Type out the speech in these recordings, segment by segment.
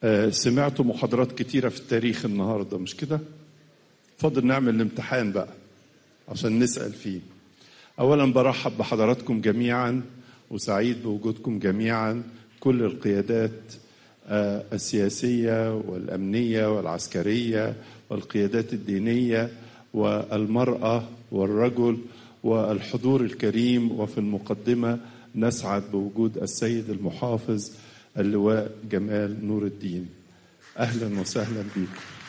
آه، سمعتوا محاضرات كتيرة في التاريخ النهاردة مش كده؟ فاضل نعمل الامتحان بقى عشان نسأل فيه أولا برحب بحضراتكم جميعا وسعيد بوجودكم جميعا كل القيادات آه، السياسية والأمنية والعسكرية والقيادات الدينية والمرأة والرجل والحضور الكريم وفي المقدمة نسعد بوجود السيد المحافظ اللواء جمال نور الدين أهلا وسهلا بكم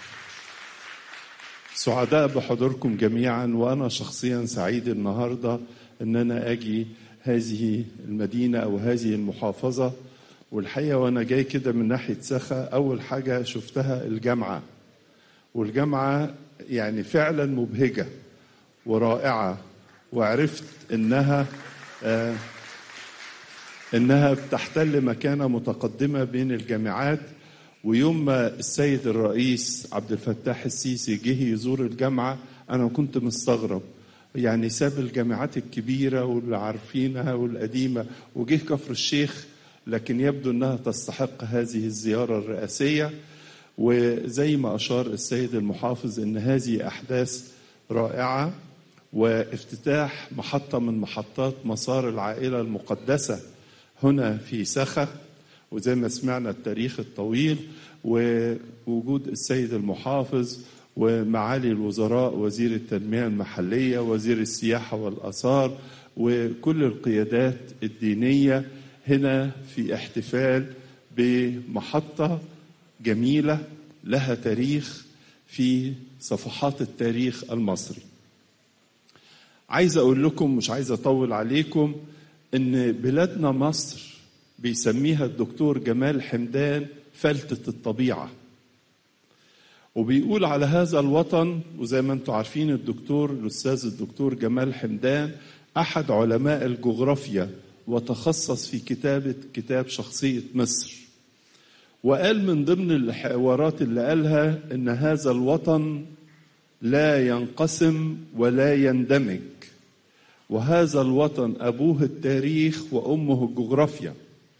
سعداء بحضوركم جميعا وأنا شخصيا سعيد النهاردة أن أنا أجي هذه المدينة أو هذه المحافظة والحقيقة وأنا جاي كده من ناحية سخا أول حاجة شفتها الجامعة والجامعة يعني فعلا مبهجة ورائعة وعرفت إنها آه إنها بتحتل مكانة متقدمة بين الجامعات ويوم ما السيد الرئيس عبد الفتاح السيسي جه يزور الجامعة أنا كنت مستغرب يعني ساب الجامعات الكبيرة واللي عارفينها والقديمة وجه كفر الشيخ لكن يبدو أنها تستحق هذه الزيارة الرئاسية وزي ما أشار السيد المحافظ أن هذه أحداث رائعة وافتتاح محطة من محطات مسار العائلة المقدسة هنا في سخا وزي ما سمعنا التاريخ الطويل ووجود السيد المحافظ ومعالي الوزراء وزير التنمية المحلية وزير السياحة والآثار وكل القيادات الدينية هنا في احتفال بمحطة جميلة لها تاريخ في صفحات التاريخ المصري عايز أقول لكم مش عايز أطول عليكم إن بلادنا مصر بيسميها الدكتور جمال حمدان فلتة الطبيعة وبيقول على هذا الوطن وزي ما انتم عارفين الدكتور الأستاذ الدكتور جمال حمدان أحد علماء الجغرافيا وتخصص في كتابة كتاب شخصية مصر وقال من ضمن الحوارات اللي قالها إن هذا الوطن لا ينقسم ولا يندمج وهذا الوطن أبوه التاريخ وأمه الجغرافيا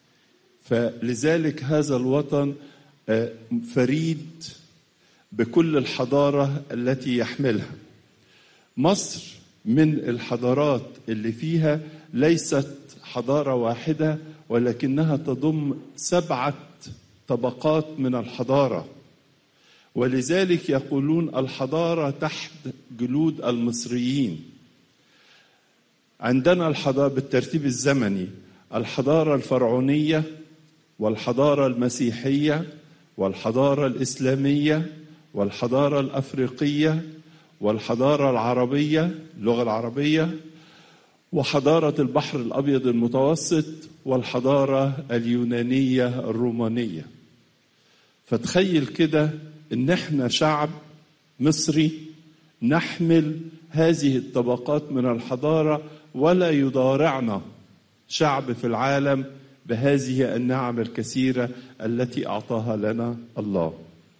فلذلك هذا الوطن فريد بكل الحضارة التي يحملها مصر من الحضارات اللي فيها ليست حضارة واحدة ولكنها تضم سبعة طبقات من الحضارة ولذلك يقولون الحضارة تحت جلود المصريين عندنا الحضارة بالترتيب الزمني الحضارة الفرعونية والحضارة المسيحية والحضارة الإسلامية والحضارة الأفريقية والحضارة العربية اللغة العربية وحضارة البحر الأبيض المتوسط والحضارة اليونانية الرومانية فتخيل كده إن إحنا شعب مصري نحمل هذه الطبقات من الحضارة ولا يضارعنا شعب في العالم بهذه النعم الكثيرة التي أعطاها لنا الله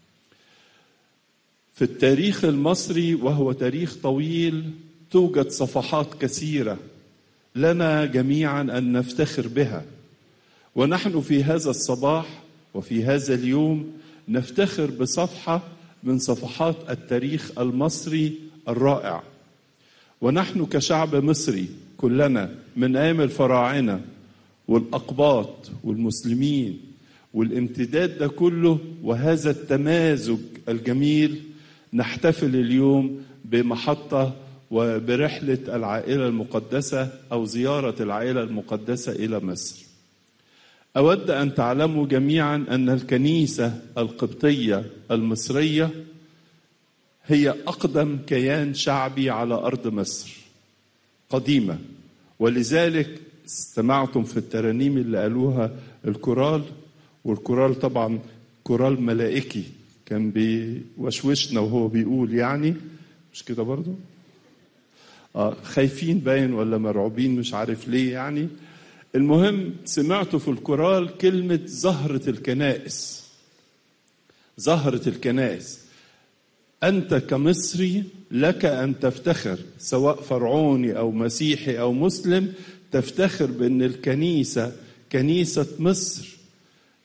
في التاريخ المصري وهو تاريخ طويل توجد صفحات كثيرة لنا جميعا أن نفتخر بها ونحن في هذا الصباح وفي هذا اليوم نفتخر بصفحة من صفحات التاريخ المصري الرائع ونحن كشعب مصري كلنا من ايام الفراعنه والاقباط والمسلمين والامتداد ده كله وهذا التمازج الجميل نحتفل اليوم بمحطه وبرحله العائله المقدسه او زياره العائله المقدسه الى مصر. اود ان تعلموا جميعا ان الكنيسه القبطيه المصريه هي اقدم كيان شعبي على ارض مصر. قديمه ولذلك استمعتم في الترانيم اللي قالوها الكورال والكورال طبعا كورال ملائكي كان بيوشوشنا وهو بيقول يعني مش كده برضو آه خايفين باين ولا مرعوبين مش عارف ليه يعني المهم سمعتوا في الكورال كلمة زهرة الكنائس زهرة الكنائس أنت كمصري لك أن تفتخر سواء فرعوني أو مسيحي أو مسلم تفتخر بأن الكنيسة كنيسة مصر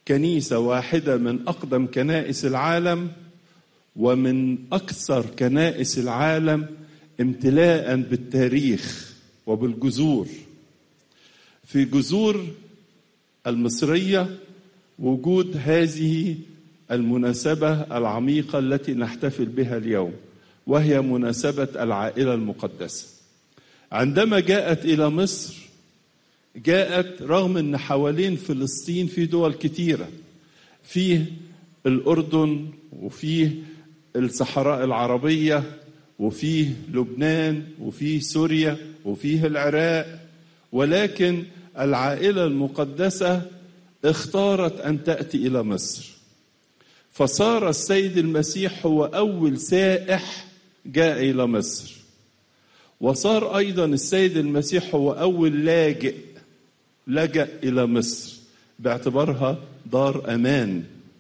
كنيسة واحدة من أقدم كنائس العالم ومن أكثر كنائس العالم امتلاء بالتاريخ وبالجذور في جذور المصرية وجود هذه المناسبة العميقة التي نحتفل بها اليوم وهي مناسبة العائلة المقدسة عندما جاءت إلى مصر جاءت رغم أن حوالين فلسطين في دول كتيرة فيه الأردن وفيه الصحراء العربية وفيه لبنان وفيه سوريا وفيه العراق ولكن العائلة المقدسة اختارت أن تأتي إلى مصر فصار السيد المسيح هو أول سائح جاء إلى مصر وصار أيضا السيد المسيح هو أول لاجئ لجأ إلى مصر باعتبارها دار أمان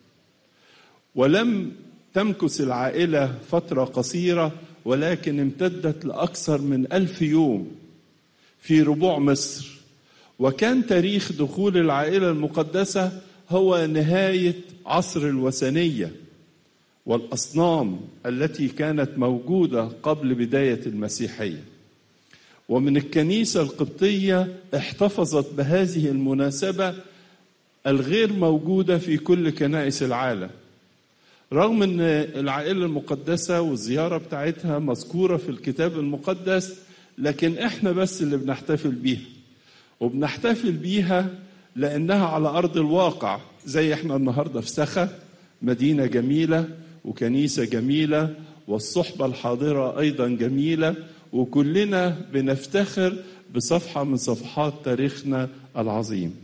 ولم تمكث العائلة فترة قصيرة ولكن امتدت لأكثر من ألف يوم في ربوع مصر وكان تاريخ دخول العائلة المقدسة هو نهاية عصر الوثنية والأصنام التي كانت موجودة قبل بداية المسيحية ومن الكنيسة القبطية احتفظت بهذه المناسبة الغير موجودة في كل كنائس العالم رغم ان العائلة المقدسة والزيارة بتاعتها مذكورة في الكتاب المقدس لكن احنا بس اللي بنحتفل بيها وبنحتفل بيها لانها على ارض الواقع زي احنا النهارده في سخا مدينة جميلة وكنيسة جميلة والصحبة الحاضرة أيضا جميلة وكلنا بنفتخر بصفحة من صفحات تاريخنا العظيم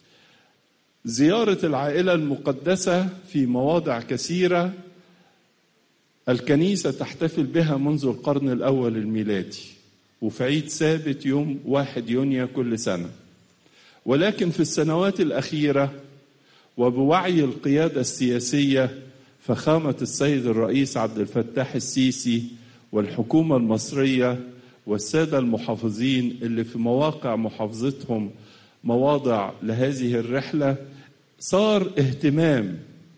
زيارة العائلة المقدسة في مواضع كثيرة الكنيسة تحتفل بها منذ القرن الأول الميلادي وفي عيد ثابت يوم واحد يونيو كل سنة ولكن في السنوات الأخيرة وبوعي القيادة السياسية فخامة السيد الرئيس عبد الفتاح السيسي والحكومة المصرية والسادة المحافظين اللي في مواقع محافظتهم مواضع لهذه الرحلة صار اهتمام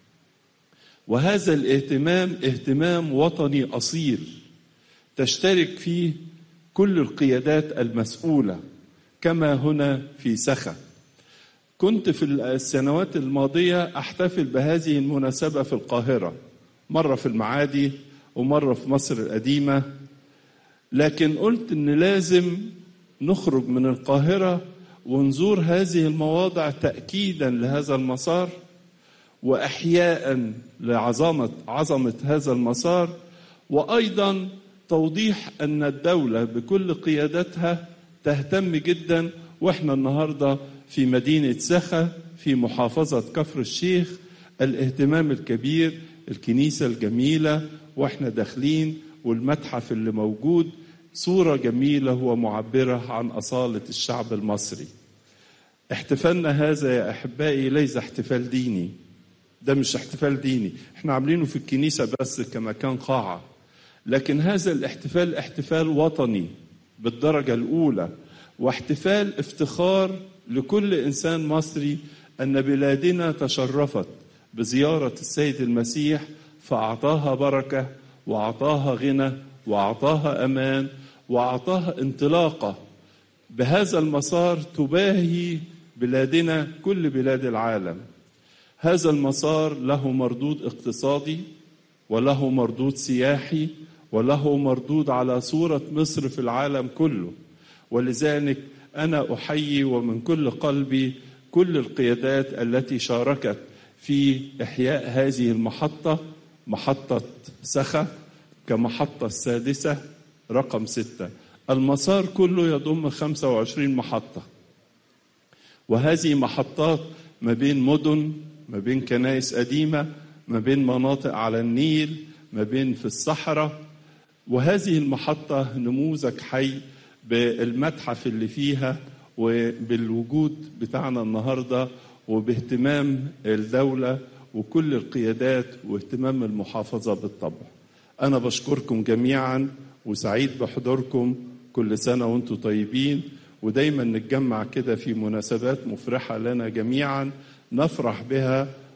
وهذا الاهتمام اهتمام وطني أصيل تشترك فيه كل القيادات المسؤولة كما هنا في سخا كنت في السنوات الماضية أحتفل بهذه المناسبة في القاهرة مرة في المعادي ومرة في مصر القديمة لكن قلت إن لازم نخرج من القاهرة ونزور هذه المواضع تأكيدا لهذا المسار وإحياء لعظمة عظمة هذا المسار وأيضا توضيح أن الدولة بكل قيادتها تهتم جدا وإحنا النهارده في مدينة سخا في محافظة كفر الشيخ الاهتمام الكبير الكنيسة الجميلة واحنا داخلين والمتحف اللي موجود صورة جميلة ومعبرة عن أصالة الشعب المصري احتفالنا هذا يا أحبائي ليس احتفال ديني ده مش احتفال ديني احنا عاملينه في الكنيسة بس كمكان قاعة لكن هذا الاحتفال احتفال وطني بالدرجة الأولى واحتفال افتخار لكل انسان مصري ان بلادنا تشرفت بزياره السيد المسيح فاعطاها بركه واعطاها غنى واعطاها امان واعطاها انطلاقه بهذا المسار تباهي بلادنا كل بلاد العالم هذا المسار له مردود اقتصادي وله مردود سياحي وله مردود على صوره مصر في العالم كله ولذلك انا احيي ومن كل قلبي كل القيادات التي شاركت في احياء هذه المحطه محطه سخا كمحطه السادسه رقم سته المسار كله يضم 25 محطه وهذه محطات ما بين مدن ما بين كنائس قديمه ما بين مناطق على النيل ما بين في الصحراء وهذه المحطه نموذج حي بالمتحف اللي فيها وبالوجود بتاعنا النهارده وباهتمام الدوله وكل القيادات واهتمام المحافظه بالطبع. انا بشكركم جميعا وسعيد بحضوركم كل سنه وانتم طيبين ودايما نتجمع كده في مناسبات مفرحه لنا جميعا نفرح بها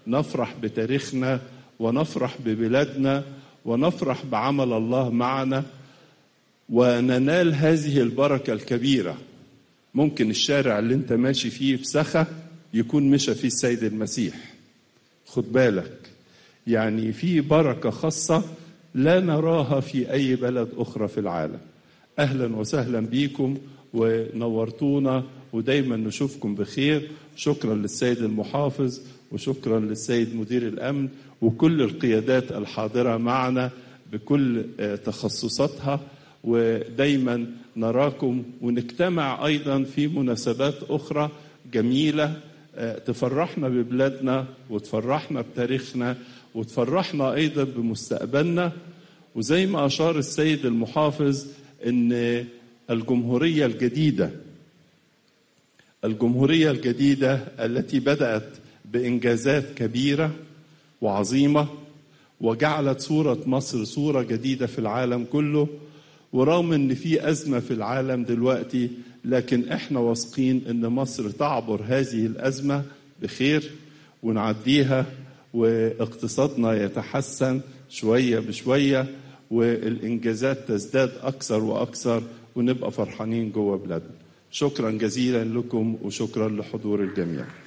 نفرح بتاريخنا ونفرح ببلادنا ونفرح بعمل الله معنا وننال هذه البركة الكبيرة ممكن الشارع اللي انت ماشي فيه في سخا يكون مشى فيه السيد المسيح خد بالك يعني في بركة خاصة لا نراها في أي بلد أخرى في العالم أهلا وسهلا بيكم ونورتونا ودايما نشوفكم بخير شكرا للسيد المحافظ وشكرا للسيد مدير الأمن وكل القيادات الحاضرة معنا بكل تخصصاتها ودايما نراكم ونجتمع أيضا في مناسبات أخرى جميلة تفرحنا ببلادنا وتفرحنا بتاريخنا وتفرحنا ايضا بمستقبلنا وزي ما اشار السيد المحافظ ان الجمهوريه الجديده الجمهوريه الجديده التي بدات بانجازات كبيره وعظيمه وجعلت صوره مصر صوره جديده في العالم كله ورغم ان في ازمه في العالم دلوقتي لكن احنا واثقين ان مصر تعبر هذه الازمه بخير ونعديها واقتصادنا يتحسن شويه بشويه والانجازات تزداد اكثر واكثر ونبقى فرحانين جوه بلادنا. شكرا جزيلا لكم وشكرا لحضور الجميع.